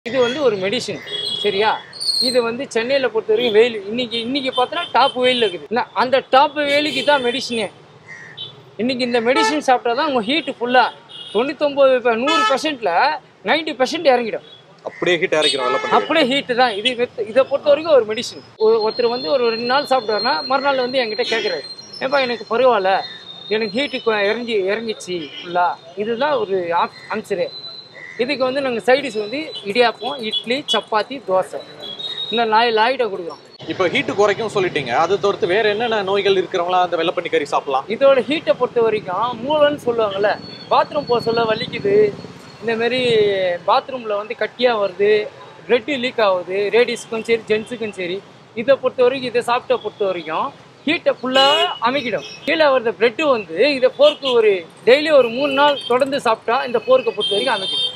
இது வந்து ஒரு மெடிசின் சரியா இது வந்து சென்னையில் பொறுத்த வரைக்கும் வெயில் இன்னைக்கு இன்னைக்கு பார்த்தோன்னா டாப் வெயில் இருக்குது இல்லை அந்த டாப் வெயிலுக்கு தான் மெடிசினே இன்னைக்கு இந்த மெடிசின் சாப்பிட்டா தான் உங்கள் ஹீட்டு ஃபுல்லாக தொண்ணூத்தொம்பது இப்போ நூறு பர்சன்டில் நைன்டி பர்சன்ட் இறங்கிடும் அப்படியே ஹீட் இறக்கிறோம் வெள்ளை பண்ணி அப்படியே ஹீட்டு தான் இது with- இதை பொறுத்த வரைக்கும் ஒரு மெடிசின் ஒருத்தர் வந்து ஒரு ரெண்டு நாள் சாப்பிட்டாருன்னா மறுநாள் வந்து என்கிட்ட கேட்குறாரு ஏப்பா எனக்கு பரவாயில்ல எனக்கு ஹீட்டு இறங்கி இறங்கிச்சு ஃபுல்லாக இதுதான் ஒரு ஆன்சரு இதுக்கு வந்து நாங்கள் சைடிஸ் வந்து இடியாப்பம் இட்லி சப்பாத்தி தோசை இந்த நாய் லாயிட்ட கொடுக்குறோம் இப்போ ஹீட்டு குறைக்கும் சொல்லிட்டீங்க அது தவிர்த்து வேற என்னென்ன நோய்கள் இருக்கிறவங்களா அந்த வெள்ளை பண்ணி கறி சாப்பிடலாம் இதோட ஹீட்டை பொறுத்த வரைக்கும் மூளைன்னு சொல்லுவாங்கல்ல பாத்ரூம் போக சொல்ல வலிக்குது இந்த மாதிரி பாத்ரூமில் வந்து கட்டியாக வருது பிளட்டு லீக் ஆகுது லேடிஸ்க்கும் சரி ஜென்ஸுக்கும் சரி இதை பொறுத்த வரைக்கும் இதை சாப்பிட்ட பொறுத்த வரைக்கும் ஹீட்டை ஃபுல்லாக அமைக்கிடும் கீழே வர்ற பிளட்டு வந்து இதை போர்க்கு ஒரு டெய்லி ஒரு மூணு நாள் தொடர்ந்து சாப்பிட்டா இந்த போர்க்கை பொறுத்த வரைக்கும் அமைக்கிடும்